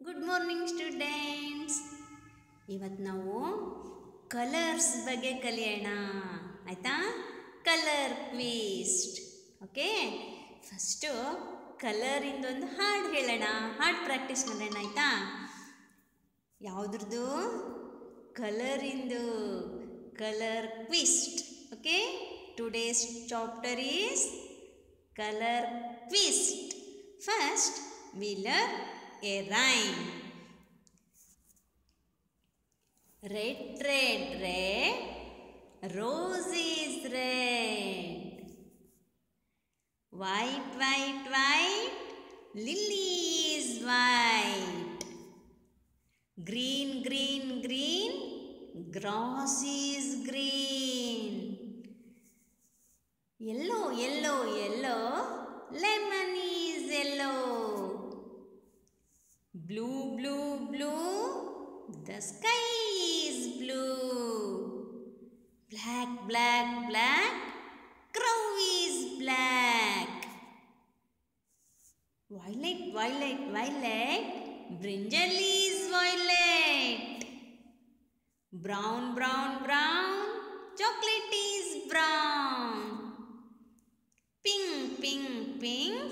good morning students ಇವತ್ತು ನಾವು colours ಬಗ್ಗೆ ಕಲಿಯೋಣ ಆಯಿತಾ ಕಲರ್ ಕ್ವಿಸ್ಟ್ ಓಕೆ ಫಸ್ಟು ಕಲರಿಂದೊಂದು ಹಾಡು ಹೇಳೋಣ ಹಾಡು ಪ್ರಾಕ್ಟೀಸ್ ಮಾಡೋಣ ಆಯಿತಾ ಯಾವುದ್ರದ್ದು ಕಲರಿಂದು colour quest okay today's chapter is colour quest first we learn a rhyme red red red rose is red white white white lily is white green green green grass is green yellow yellow yellow lemon is yellow blue blue blue the sky is blue black black black crow is black violet violet violet brinjal is violet brown brown brown chocolate is brown pink pink pink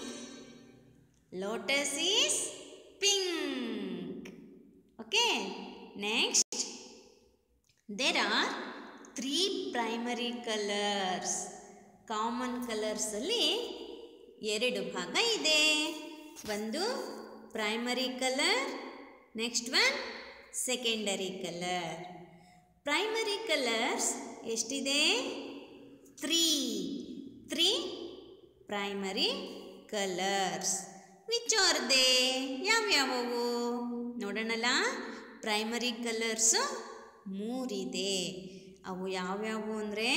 lotus is pink okay next there are three primary colors common ಕಲರ್ಸಲ್ಲಿ ಎರಡು ಭಾಗ ಇದೆ ಒಂದು primary colour next one secondary colour primary colours ಎಷ್ಟಿದೆ three three primary colours which are they ಯಾವ್ಯಾವವು ನೋಡೋಣಲ್ಲ primary colours ಮೂರಿದೆ ಅವು ಯಾವ್ಯಾವು ಅಂದರೆ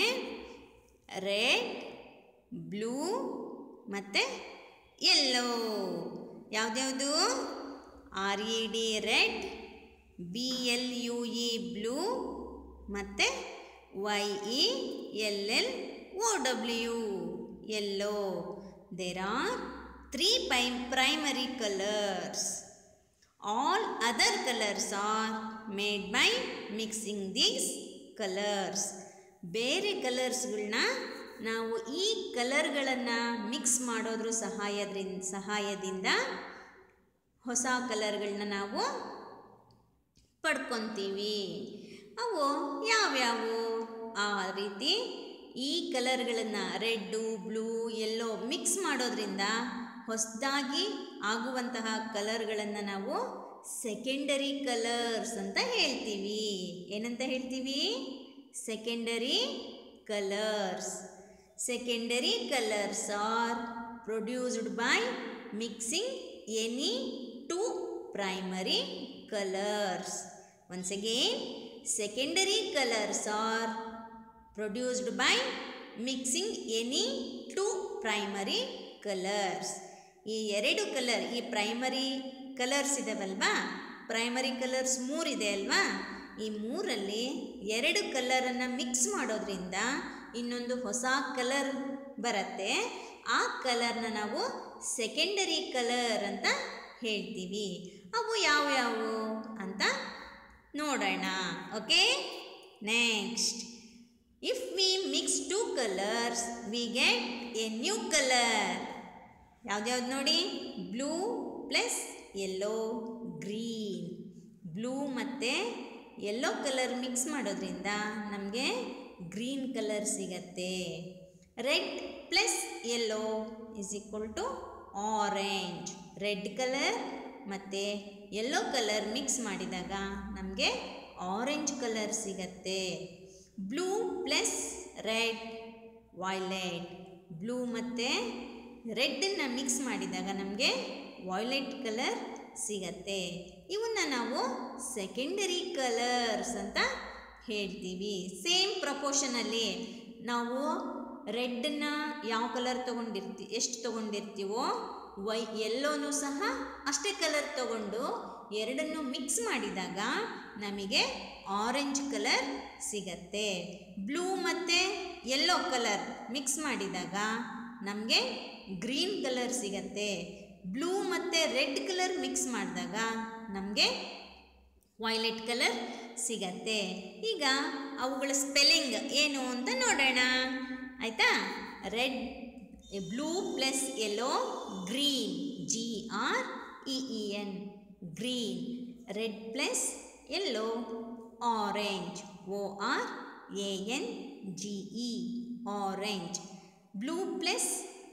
ರೆಡ್ ಬ್ಲೂ ಮತ್ತು ಯೆಲ್ಲೋ ಯಾವ್ದ್ಯಾವುದು R E D red B L U E blue ಮತ್ತು Y E L L O W yellow there are three ಪೈ primary colours all other colours are made by mixing these colours ಬೇರೆ ಕಲರ್ಸ್ಗಳನ್ನ ನಾವು ಈ ಕಲರ್ಗಳನ್ನು mix ಮಾಡೋದ್ರ ಸಹಾಯದ್ರಿಂದ ಸಹಾಯದಿಂದ ಹೊಸ ಕಲರ್ಗಳನ್ನ ನಾವು ಪಡ್ಕೊತೀವಿ ಅವು ಯಾವ್ಯಾವು ಆ ರೀತಿ ಈ ಕಲರ್ಗಳನ್ನು ರೆಡ್ಡು ಬ್ಲೂ ಎಲ್ಲೋ ಮಿಕ್ಸ್ ಮಾಡೋದ್ರಿಂದ ಹೊಸದಾಗಿ ಆಗುವಂತಹ ಕಲರ್ಗಳನ್ನು ನಾವು ಸೆಕೆಂಡರಿ ಕಲರ್ಸ್ ಅಂತ ಹೇಳ್ತೀವಿ ಏನಂತ ಹೇಳ್ತೀವಿ secondary colours secondary colours are produced by mixing any two primary colours once again secondary colours are produced by mixing any two primary colours ಈ ಎರಡು ಕಲರ್ ಈ ಪ್ರೈಮರಿ ಕಲರ್ಸ್ ಇದಾವಲ್ವಾ ಪ್ರೈಮರಿ ಕಲರ್ಸ್ ಮೂರಿದೆ ಅಲ್ವಾ ಈ ಮೂರಲ್ಲಿ ಎರಡು ಕಲರನ್ನು ಮಿಕ್ಸ್ ಮಾಡೋದ್ರಿಂದ ಇನ್ನೊಂದು ಹೊಸ ಕಲರ್ ಬರುತ್ತೆ ಆ ಕಲರ್ನ ನಾವು ಸೆಕೆಂಡರಿ ಕಲರ್ ಅಂತ ಹೇಳ್ತೀವಿ ಅವು ಯಾವ್ಯಾವು ಅಂತ ನೋಡೋಣ okay next if we mix two colours we get a new colour ಯಾವ್ದ್ಯಾವ್ದು ನೋಡಿ blue plus yellow green blue ಮತ್ತು ಯೆಲ್ಲೋ ಕಲರ್ ಮಿಕ್ಸ್ ಮಾಡೋದ್ರಿಂದ ನಮಗೆ ಗ್ರೀನ್ ಕಲರ್ ಸಿಗತ್ತೆ red plus yellow is equal to orange red colour ಮತ್ತು yellow colour mix ಮಾಡಿದಾಗ ನಮಗೆ orange colour ಸಿಗತ್ತೆ blue plus red violet blue ಮತ್ತು ರೆಡ್ಡನ್ನು ಮಿಕ್ಸ್ ಮಾಡಿದಾಗ ನಮಗೆ ವಾಯ್ಲೆಟ್ ಕಲರ್ ಸಿಗತ್ತೆ ಇವನ್ನ ನಾವು ಸೆಕೆಂಡರಿ ಕಲರ್ಸ್ ಅಂತ ಹೇಳ್ತೀವಿ ಸೇಮ್ ಪ್ರಪೋರ್ಷನಲ್ಲಿ ನಾವು ರೆಡ್ಡನ್ನ ಯಾವ ಕಲರ್ ತೊಗೊಂಡಿರ್ತಿ ಎಷ್ಟು ತೊಗೊಂಡಿರ್ತೀವೋ ವೈ ಎಲ್ಲೋನೂ ಸಹ ಅಷ್ಟೇ ಕಲರ್ ತಗೊಂಡು ಎರಡನ್ನು ಮಿಕ್ಸ್ ಮಾಡಿದಾಗ ನಮಗೆ ಆರೆಂಜ್ ಕಲರ್ ಸಿಗತ್ತೆ ಬ್ಲೂ ಮತ್ತು ಯೆಲ್ಲೋ ಕಲರ್ ಮಿಕ್ಸ್ ಮಾಡಿದಾಗ ನಮಗೆ ಗ್ರೀನ್ ಕಲರ್ ಸಿಗತ್ತೆ ಬ್ಲೂ ಮತ್ತು ರೆಡ್ ಕಲರ್ ಮಿಕ್ಸ್ ಮಾಡಿದಾಗ ನಮಗೆ ವಾಯ್ಲೆಟ್ ಕಲರ್ ಸಿಗತ್ತೆ ಈಗ ಅವುಗಳ ಸ್ಪೆಲ್ಲಿಂಗ್ ಏನು ಅಂತ ನೋಡೋಣ ಆಯಿತಾ red blue plus yellow green G R E E N green red plus yellow orange O R A N G E orange blue plus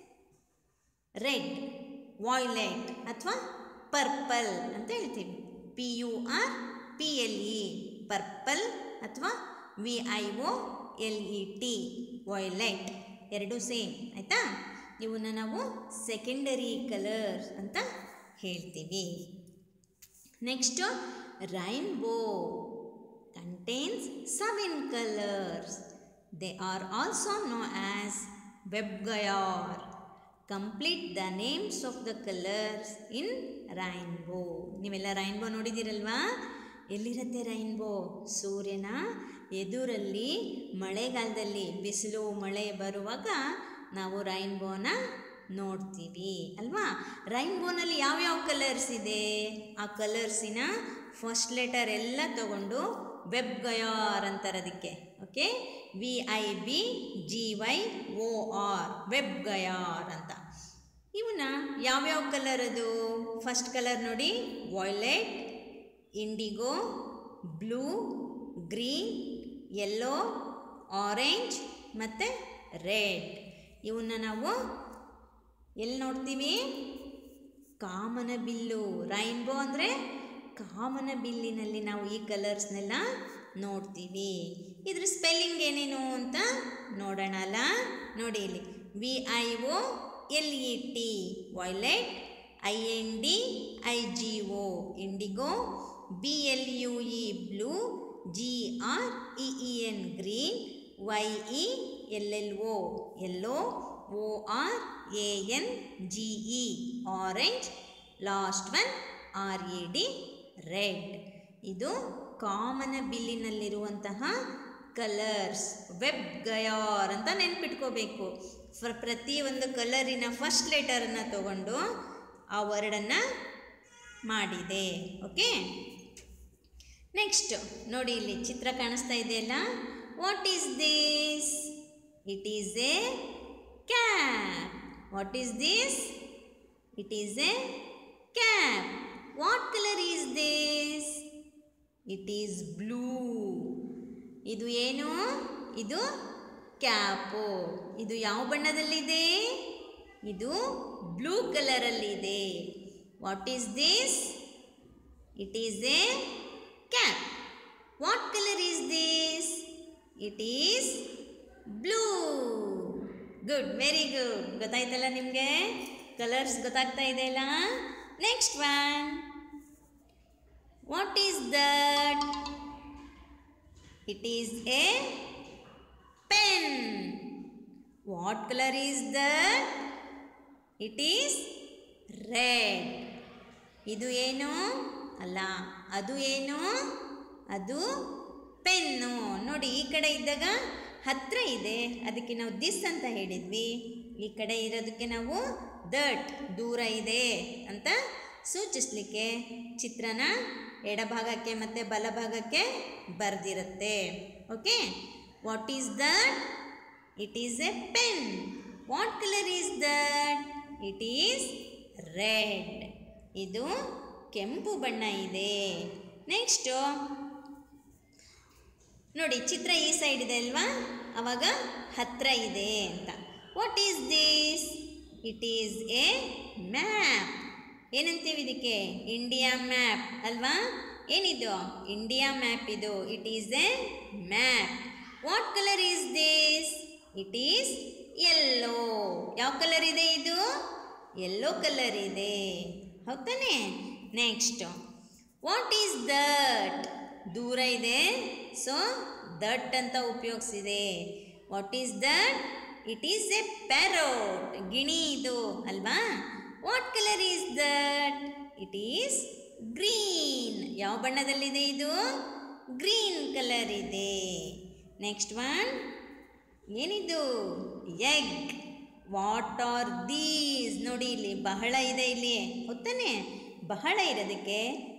red violet ಅಥವಾ ಪರ್ಪಲ್ ಅಂತ ಹೇಳ್ತೀವಿ P U R P L E purple ಅಥವಾ V I O L E T violet ಎರಡು same ಆಯಿತಾ ಇವನ್ನ ನಾವು secondary colours ಅಂತ ಹೇಳ್ತೀವಿ next rainbow contains seven colours they are also know as VIBGYOR complete the names of the colours in rainbow ನೀವೆಲ್ಲ rainbow ನೋಡಿದ್ದೀರಲ್ವಾ ಎಲ್ಲಿರುತ್ತೆ ರೈನ್ಬೋ ಸೂರ್ಯನ ಎದುರಲ್ಲಿ ಮಳೆಗಾಲದಲ್ಲಿ ಬಿಸಿಲು ಮಳೆ ಬರುವಾಗ ನಾವು ರೈನ್ಬೋನ ನೋಡ್ತೀವಿ ಅಲ್ವಾ ರೈನ್ಬೋನಲ್ಲಿ ಯಾವ್ಯಾವ ಕಲರ್ಸ್ ಇದೆ ಆ ಕಲರ್ಸಿನ ಫಸ್ಟ್ ಲೆಟರ್ ಎಲ್ಲ ತಗೊಂಡು ವೆಬ್ ಗಯಾರ್ ಅಂತಾರೆ ಅದಕ್ಕೆ okay V I B G Y O R VIBGYOR ಅಂತ ಇವನ್ನ ಯಾವ್ಯಾವ ಕಲರ್ ಅದು ಫಸ್ಟ್ ಕಲರ್ ನೋಡಿ violet indigo blue green yellow orange ಮತ್ತು ರೆಡ್ ಇವನ್ನ ನಾವು ಎಲ್ಲಿ ನೋಡ್ತೀವಿ ಕಾಮನ ಬಿಲ್ಲು ರೈನ್ಬೋ ಅಂದರೆ ಕಾಮನ ಬಿಲ್ಲಿನಲ್ಲಿ ನಾವು ಈ ಕಲರ್ಸ್ನೆಲ್ಲ ನೋಡ್ತೀವಿ ಇದ್ರ ಸ್ಪೆಲ್ಲಿಂಗ್ ಏನೇನು ಅಂತ ನೋಡೋಣ ಅಲ್ಲ ನೋಡಿ ಇಲ್ಲಿ V I O L E T violet I N D I G O indigo B L U E blue G R E E N green Y E L L O yellow O R A N G E orange last one R A D red ಇದು ಕಾಮನ ಬಿಲ್ಲಿನಲ್ಲಿರುವಂತಹ colours web VIBGYOR ಅಂತ ನೆನ್ಪಿಟ್ಕೋಬೇಕು fur ಪ್ರತಿ ಒಂದು ಕಲರಿನ first ಲೆಟರನ್ನು ತಗೊಂಡು ಆ ವರ್ಡನ್ನು ಮಾಡಿದೆ okay next ನೋಡಿ ಇಲ್ಲಿ ಚಿತ್ರ ಕಾಣಿಸ್ತಾ ಇದೆಯಲ್ಲ what is this it is a cap what is this it is a cap what colour is this it is blue ಇದು ಏನು ಇದು ಕ್ಯಾಪು ಇದು ಯಾವ ಬಣ್ಣದಲ್ಲಿದೆ ಇದು ಬ್ಲೂ ಕಲರಲ್ಲಿದೆ what is this it is a cap what colour is this it is blue good very good ಗೊತ್ತಾಯ್ತಲ್ಲ ನಿಮಗೆ ಕಲರ್ಸ್ ಗೊತ್ತಾಗ್ತಾ ಇದೆಯಲ್ಲ next one what is that it is a pen what colour is that it is red ಇದು ಏನು ಅಲ್ಲ ಅದು ಏನು ಅದು ಪೆನ್ನು ನೋಡಿ ಈ ಕಡೆ ಇದ್ದಾಗ ಹತ್ತಿರ ಇದೆ ಅದಕ್ಕೆ ನಾವು ದಿಸ್ ಅಂತ ಹೇಳಿದ್ವಿ ಈ ಕಡೆ ಇರೋದಕ್ಕೆ ನಾವು ದಟ್ ದೂರ ಇದೆ ಅಂತ ಸೂಚಿಸಲಿಕ್ಕೆ ಚಿತ್ರನ ಎಡಭಾಗಕ್ಕೆ ಮತ್ತು ಬಲಭಾಗಕ್ಕೆ ಬರೆದಿರುತ್ತೆ okay what is that it is a pen what colour is that it is red ಇದು ಕೆಂಪು ಬಣ್ಣ ಇದೆ ನೆಕ್ಸ್ಟು ನೋಡಿ ಚಿತ್ರ ಈ ಸೈಡ್ ಇದೆ ಅಲ್ವಾ ಅವಾಗ ಹತ್ರ ಇದೆ ಅಂತ what is this it is a map ಏನಂತೀವಿ ಇದಕ್ಕೆ ಇಂಡಿಯಾ ಮ್ಯಾಪ್ ಅಲ್ವಾ ಏನಿದು ಇಂಡಿಯಾ ಮ್ಯಾಪ್ ಇದು it is a map what colour is this it is yellow ಯಾವ ಕಲರ್ ಇದೆ ಇದು ಯೆಲ್ಲೋ ಕಲರ್ ಇದೆ ಹೌದಾನೆ ನೆಕ್ಸ್ಟ್ ವಾಟ್ ಈಸ್ ದಟ್ ದೂರ ಇದೆ ಸೊ ದಟ್ ಅಂತ ಉಪಯೋಗಿಸಿದೆ what is that it is a parrot ಗಿಣಿ ಇದು ಅಲ್ವಾ what colour is that it is green ಯಾವ ಬಣ್ಣದಲ್ಲಿದೆ ಇದು ಗ್ರೀನ್ ಕಲರ್ ಇದೆ ನೆಕ್ಸ್ಟ್ ಒನ್ ಏನಿದು ಎಗ್ ವಾಟ್ ಆರ್ ದೀಸ್ ನೋಡಿ ಇಲ್ಲಿ ಬಹಳ ಇದೆ ಇಲ್ಲಿ ಗೊತ್ತಾನೆ ಬಹಳ ಇರೋದಕ್ಕೆ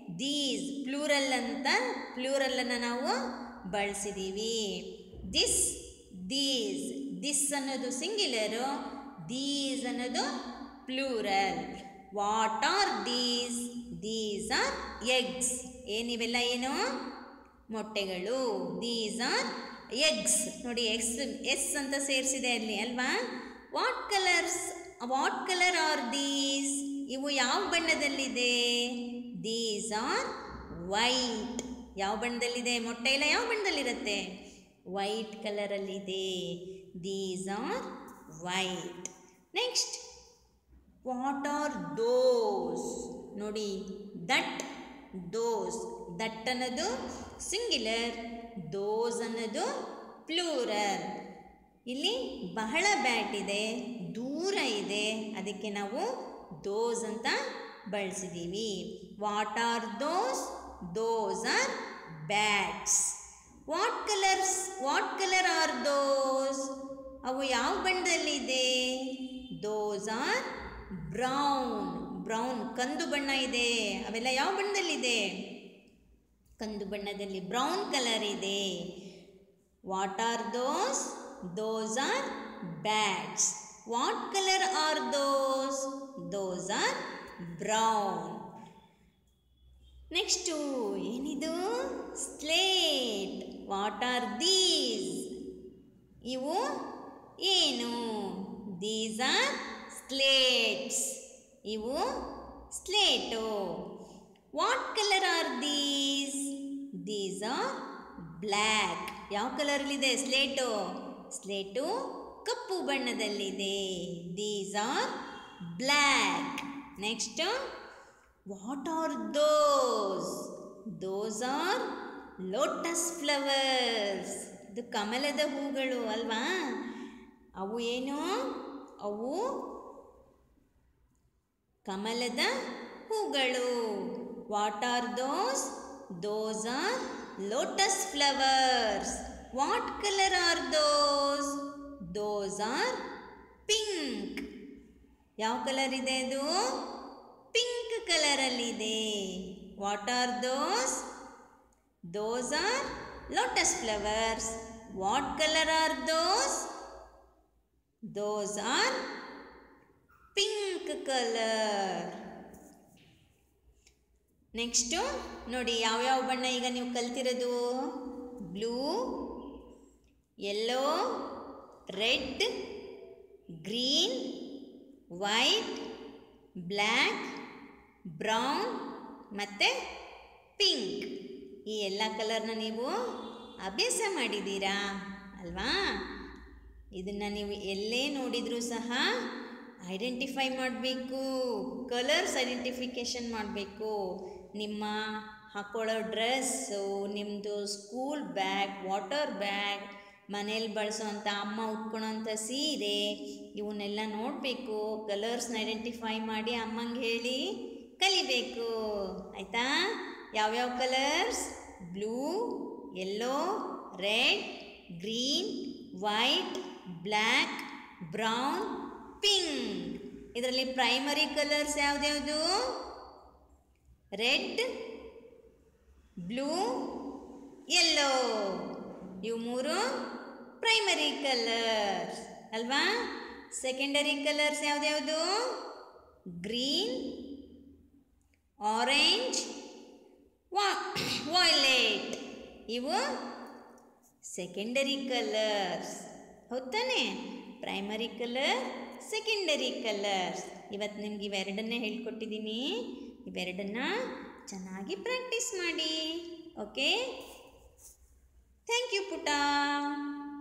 ದೀಸ್ ಪ್ಲೂರಲ್ ಅಂತ ಪ್ಲೂರಲ್ಲನ್ನು ನಾವು ಬಳಸಿದ್ದೀವಿ ದಿಸ್ ದೀಸ್ ದಿಸ್ ಅನ್ನೋದು ಸಿಂಗ್ಯುಲರು ದೀಸ್ ಅನ್ನೋದು plural what are these these are eggs ಏನಿವೆಲ್ಲ ಏನು ಮೊಟ್ಟೆಗಳು ದೀಸ್ ಆರ್ ಎಗ್ಸ್ ನೋಡಿ ಎಕ್ಸ್ ಎಸ್ ಅಂತ ಸೇರಿಸಿದೆ ಅಲ್ಲಿ ಅಲ್ವಾ what colours what colour are these ಇವು ಯಾವ ಬಣ್ಣದಲ್ಲಿದೆ ದೀಸ್ ಆರ್ ವೈಟ್ ಯಾವ ಬಣ್ಣದಲ್ಲಿದೆ ಮೊಟ್ಟೆ ಎಲ್ಲ ಯಾವ ಬಣ್ಣದಲ್ಲಿರುತ್ತೆ ವೈಟ್ ಕಲರಲ್ಲಿದೆ these are white next what are those ನೋಡಿ ದಟ್ ದೋಸ್ ದಟ್ ಅನ್ನೋದು ಸಿಂಗ್ಯುಲರ್ ದೋಸ್ ಅನ್ನೋದು ಪ್ಲೂರಲ್ ಇಲ್ಲಿ ಬಹಳ ಬ್ಯಾಟ್ ಇದೆ ದೂರ ಇದೆ ಅದಕ್ಕೆ ನಾವು ದೋಸ್ ಅಂತ ಬಳಸಿದ್ದೀವಿ what are those those are bats what colours what colour are those ಅವು ಯಾವ ಬಣ್ಣದಲ್ಲಿದೆ ದೋಸ್ ಆರ್ ಬ್ರೌನ್ ಬ್ರೌನ್ ಕಂದು ಬಣ್ಣ ಇದೆ ಅವೆಲ್ಲ ಯಾವ ಬಣ್ಣದಲ್ಲಿದೆ ಕಂದು ಬಣ್ಣದಲ್ಲಿ ಬ್ರೌನ್ ಕಲರ್ ಇದೆ what are those those are bats what colour are those those are brown next ಏನಿದು ಸ್ಲೇಟ್ ವಾಟ್ ಆರ್ ದೀಸ್ ಇವು ಏನು ದೀಸ್ ಆರ್ ಸ್ಲೇಟ್ಸ್ ಇವು slate what colour are these these are black ಯಾವ ಕಲರಲ್ಲಿದೆ slate slate ಕಪ್ಪು ಬಣ್ಣದಲ್ಲಿದೆ these are black next what are those those are lotus flowers ಇದು ಕಮಲದ ಹೂಗಳು ಅಲ್ವಾ ಅವು ಏನು ಅವು ಕಮಲದ ಹೂಗಳು what are those those are lotus flowers what colour are those those are pink ಯಾವ ಕಲರ್ ಇದೆ ಅದು ಪಿಂಕ್ ಕಲರಲ್ಲಿದೆ what are those those are lotus flowers what colour are those those are pink colour next ನೋಡಿ ಯಾವ್ಯಾವ ಬಣ್ಣ ಈಗ ನೀವು ಕಲ್ತಿರೋದು blue yellow red green white black brown ಮತ್ತು ಪಿಂಕ್ ಈ ಎಲ್ಲ ಕಲರ್ನ ನೀವು ಅಭ್ಯಾಸ ಮಾಡಿದ್ದೀರಾ ಅಲ್ವಾ ಇದನ್ನು ನೀವು ಎಲ್ಲೇ ನೋಡಿದರೂ ಸಹ ಐಡೆಂಟಿಫೈ ಮಾಡಬೇಕು ಕಲರ್ಸ್ ಐಡೆಂಟಿಫಿಕೇಷನ್ ಮಾಡಬೇಕು ನಿಮ್ಮ ಹಾಕೊಳ್ಳೋ ಡ್ರೆಸ್ಸು ನಿಮ್ಮದು ಸ್ಕೂಲ್ ಬ್ಯಾಗ್ ವಾಟರ್ ಬ್ಯಾಗ್ ಮನೇಲಿ ಬಳಸೋವಂಥ ಅಮ್ಮ ಉಟ್ಕೊಳೋಂಥ ಸೀರೆ ಇವನ್ನೆಲ್ಲ ನೋಡಬೇಕು ಕಲರ್ಸ್ನ ಐಡೆಂಟಿಫೈ ಮಾಡಿ ಅಮ್ಮಂಗೆ ಹೇಳಿ ಕಲಿಬೇಕು ಆಯಿತಾ ಯಾವ್ಯಾವ colours blue yellow red green white black brown pink ಇದರಲ್ಲಿ ಪ್ರೈಮರಿ ಕಲರ್ಸ್ ಯಾವ್ದ್ಯಾವುದು ರೆಡ್ ಬ್ಲೂ ಯೆಲ್ಲೋ ಇವು ಮೂರು ಪ್ರೈಮರಿ ಕಲರ್ಸ್ ಅಲ್ವಾ ಸೆಕೆಂಡರಿ ಕಲರ್ಸ್ ಯಾವ್ದ್ಯಾವುದು ಗ್ರೀನ್ ಆರೆಂಜ್ ವಾ ವಾಯ್ಲೆಟ್ ಇವು ಸೆಕೆಂಡರಿ ಕಲರ್ಸ್ ಹೌದಾನೆ ಪ್ರೈಮರಿ ಕಲರ್ ಸೆಕೆಂಡರಿ ಕಲರ್ಸ್ ಇವತ್ತು ನಿಮ್ಗೆ ಇವೆರಡನ್ನೇ ಹೇಳ್ಕೊಟ್ಟಿದ್ದೀನಿ ಇವೆರಡನ್ನ ಚೆನ್ನಾಗಿ ಪ್ರಾಕ್ಟೀಸ್ ಮಾಡಿ ಓಕೆ ಥ್ಯಾಂಕ್ ಯು ಪುಟ